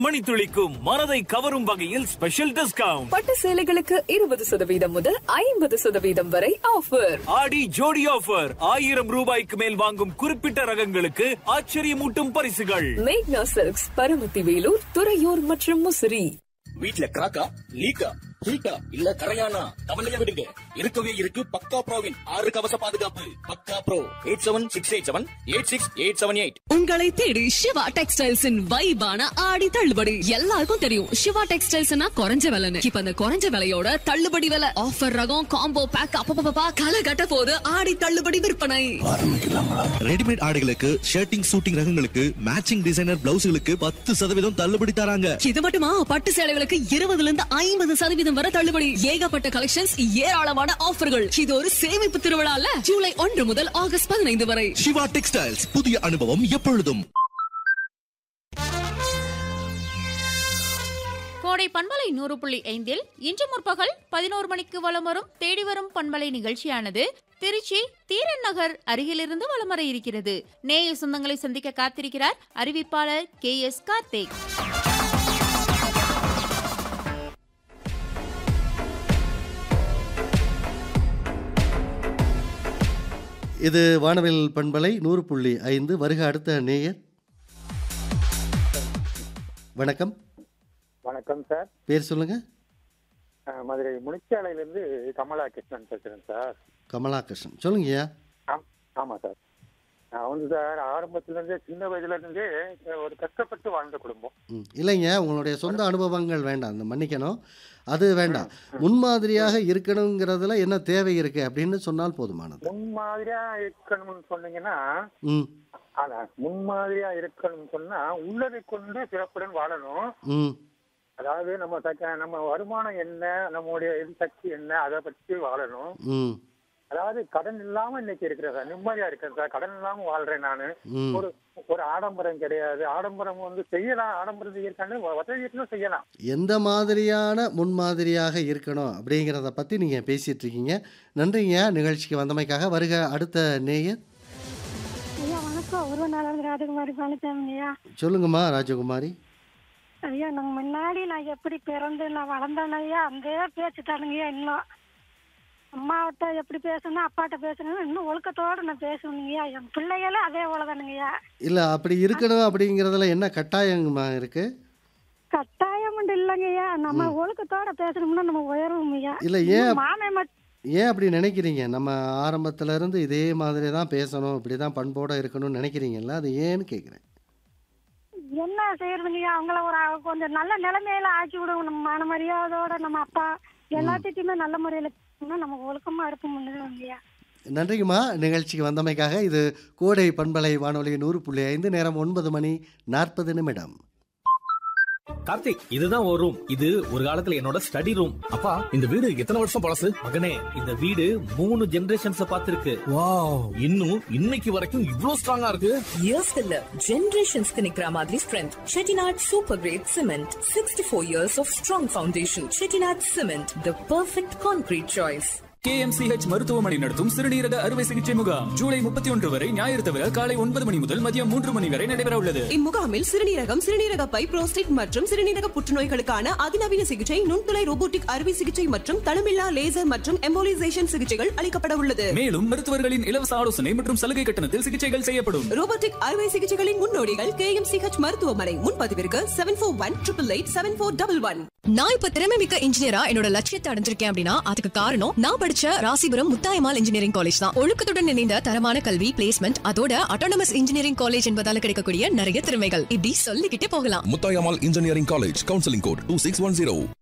மணித்துளிக்கும் மனதை கவரும் வகையில் ஸ்பெஷல் டிஸ்கவுண்ட் பட்டு சேலைகளுக்கு இருபது சதவீதம் முதல் ஐம்பது சதவீதம் வரை ஆஃபர் ஆடி ஜோடி ஆஃபர் ஆயிரம் ரூபாய்க்கு மேல் வாங்கும் குறிப்பிட்ட ரகங்களுக்கு ஆச்சரியமூட்டும் பரிசுகள் மேக்னா சில்க்ஸ் பரமத்தி வேலூர் துறையூர் மற்றும் முசிறி வீட்ல கிராக்கா லீக்கா ஹீட்டா இல்ல கரையானா கவலைய விடுங்க இருக்கவே இருக்கு பக்கா ப்ரோவின் ஆறு கவச பாதுகாப்பு பக்கா bro eight seven six eight seven eight six eight seven eight உங்களை தேடி சிவா டெக்ஸ்டைல்ஸின் வைபான ஆடி தள்ளுபடி எல்லாருக்கும் தெரியும் சிவா டெக்ஸ்டைல்ஸ்னா குறைஞ்ச விலைன்னு இப்ப அந்த குறைஞ்ச விலையோட தள்ளுபடி விலை ஆஃபர் ரகம் காம்போ பேக் அப்பப்பா களை கட்ட போது ஆடி தள்ளுபடி விற்பனை ரெடிமேட் ஆடைகளுக்கு ஷர்ட்டிங் சூட்டிங் ரகங்களுக்கு மேட்சிங் டிசைனர் பிளவுஸ்களுக்கு பத்து சதவீதம் தள்ளுபடி தராங்க இது மட்டுமா பட்டு சேலைகளுக்கு இருபதுல இருந்து ஐம்பது சதவீதம் வரை தள்ளுபடி ஏகப்பட்ட கலெக்ஷன்ஸ் ஏராளமான ஆஃபர்கள் இது ஒரு சேமிப்பு திருவிழால ஜூலை ஒன்று முதல் ஆகஸ்ட் பதினைந்து வரை சிவா டெக்ஸ்டைல்ஸ் புதிய அனுபவம் எப்பொழுதும் கோடை பண்பலை நூறு புள்ளி ஐந்தில் இன்று முற்பகல் பதினோரு மணிக்கு வலம் வரும் தேடி வரும் பண்பலை நிகழ்ச்சியானது திருச்சி தீரன் நகர் அருகிலிருந்து வலம் வர இருக்கிறது நேய சொந்தங்களை சந்திக்க காத்திருக்கிறார் அறிவிப்பாளர் கே எஸ் கார்த்திக் இது வானவில் பண்பலை நூறு புள்ளி ஐந்து வருக அடுத்த நேயர் வணக்கம் வணக்கம் சார் பேர் சொல்லுங்க அஹ், மதுரை முனிச்சாலையிலேருந்து கமலா கிருஷ்ணன் பேசுகிறேன் சார் கமலாகிருஷ்ணன் சொல்லுங்கய்யா ஆம் ஆமாம் சார் நான் வந்து சார் ஆரம்பத்துலேருந்தே சின்ன வயதுலேருந்தே ஒரு கஷ்டப்பட்டு வாழ்ந்த குடும்பம் ம் இல்லைங்க உங்களுடைய சொந்த அனுபவங்கள் வேண்டாம் அந்த மன்னிக்கணும் அது வேண்டாம் முன்மாதிரியாக இருக்கணுங்கிறதுல என்ன தேவை இருக்கு அப்படின்னு சொன்னால் போதுமானது முன்மாதிரியா இருக்கணும்னு சொன்னீங்கன்னா ம் அதான் முன்மாதிரியா இருக்கணும்னு சொன்னா உள்ளதை கொண்டு சிறப்புடன் வாழணும் ம் அதாவது நம்ம சக்க- நம்ம வருமானம் என்ன நம்மளுடைய இது சக்தி என்ன அதை பற்றி வாழணும் ம் அதாவது கடன் இல்லாம இன்னைக்கு இருக்கிறேன் சார் நிம்மதியா இருக்கேன் சார் கடன் இல்லாம வாழ்றேன் நானு ம் ஒரு ஒரு ஆடம்பரம் கிடையாது ஆடம்பரம் வந்து செய்யலாம் ஆடம்பரம் செய்யறதுக்கான வசதி இருக்குன்னு செய்யலாம் எந்த மாதிரியான முன்மாதிரியாக இருக்கணும் அப்படிங்கிறத பற்றி நீங்கள் பேசிகிட்டு இருக்கீங்க நன்றிங்க நிகழ்ச்சிக்கு வந்தமைக்காக வருக அடுத்த நேயர் ஐயா வணக்கம் ஒரு நாள் ராஜகுமாரி பழனிசாமி ஐயா சொல்லுங்கம்மா ராஜகுமாரி ஐயா நான் முன்னாடி நான் எப்படி பிறந்து நான் வளர்ந்தேன் ஐயா அந்த பேச்சு தானுங்கய்யா இன்னும் அம்மாவிட்ட எப்படி பேசணும் அப்பாட்ட பேசணும் இன்னும் ஒழுக்கத்தோட நான் பேசணுங்கய்யா என் பிள்ளைகளே அதே போலதானுங்கய்யா இல்லை அப்படி இருக்கணும் அப்படிங்கிறதுல என்ன கட்டாயமா இருக்கு கட்டாயம் இல்லைங்கய்யா நம்ம ஒழுக்கத்தோட பேசணும்னா நம்ம உயர்வோம் ஐயா இல்ல, ஏன்? மாமே மட் ஏன் அப்படி நினைக்கிறீங்க நம்ம ஆரம்பத்துல இருந்து இதே மாதிரி தான் பேசணும் இப்படி தான் பண்போட இருக்கணும்னு நினைக்கிறீங்கல்ல அது ஏன்னு கேட்குறேன் என்ன செய்யறதுங்கய்யா அவங்கள ஒரு அ- கொஞ்சம் நல்ல நிலைமையில ஆக்கி விடுவோம் நம்ம மான மரியாதையோட நம்ம அப்பா எல்லாத்திட்டையுமே நல்ல முறையில பேசணும்னா நம்ம ஒழுக்கமா இருப்போம்ங்கய்யா நன்றிங்கம்மா நிகழ்ச்சிக்கு வந்தமைக்காக இது கோடை பண்பலை வானொலி நூறு புள்ளி ஐந்து நேரம் ஒன்பது மணி நாற்பது நிமிடம் கார்த்திக் இதுதான் ஒரு ரூம் இது ஒரு காலத்துல என்னோட ஸ்டடி ரூம் அப்பா இந்த வீடு எத்தனை வருஷம் பழசு மகனே இந்த வீடு மூணு ஜெனரேஷன்ஸ் பார்த்திருக்கு வாவ் இன்னும் இன்னைக்கு வரைக்கும் இவ்ளோ ஸ்ட்ராங்கா இருக்கு இயர்ஸ் இல்ல ஜெனரேஷன்ஸ்க்கு நிக்கிற மாதிரி strength Chettinad super grade cement sixty four years of strong foundation Chettinad cement the perfect concrete choice KMCH மருத்துவமனை நடத்தும் சிறுநீரக அறுவை சிகிச்சை முகாம் ஜூலை முப்பத்தி ஒன்று வரை ஞாயிறு தவிர காலை ஒன்பது மணி முதல் மதியம் மூன்று மணி வரை நடைபெற உள்ளது இம்முகாமில் சிறுநீரகம் சிறுநீரக பை புரோஸ்டேட் மற்றும் சிறுநீரக புற்றுநோய்களுக்கான அதிநவீன சிகிச்சை நுண்துளை ரோபோட்டிக் அறுவை சிகிச்சை மற்றும் தளமில்லா லேசர் மற்றும் எம்போலிசேஷன் சிகிச்சைகள் அளிக்கப்பட உள்ளது மேலும் மருத்துவர்களின் இலவச ஆலோசனை மற்றும் சலுகை கட்டணத்தில் சிகிச்சைகள் செய்யப்படும் ரோபோட்டிக் அறுவை சிகிச்சைகளின் முன்னோடிகள் கே எம் சிஹெச் மருத்துவமனை முன்பதிவிற்கு seven four one triple eight seven four double one நான் இப்ப திறமை மிக்க இன்ஜினியரா என்னோட லட்சியத்தை அடைஞ்சிருக்கேன் அப்படின்னா அதுக்கு காரணம் நான் படிச்ச ராசிபுரம் முத்தாயமால் இன்ஜினியரிங் காலேஜ் தான் ஒழுக்கத்துடன் இணைந்த தரமான கல்வி பிளேஸ்மெண்ட் அதோட அட்டானமஸ் இன்ஜினியரிங் காலேஜ் என்பதால கிடைக்கக்கூடிய நிறைய திறமைகள் இப்படி சொல்லிக்கிட்டே போகலாம் Muthayammal engineering college counselling code two six one zero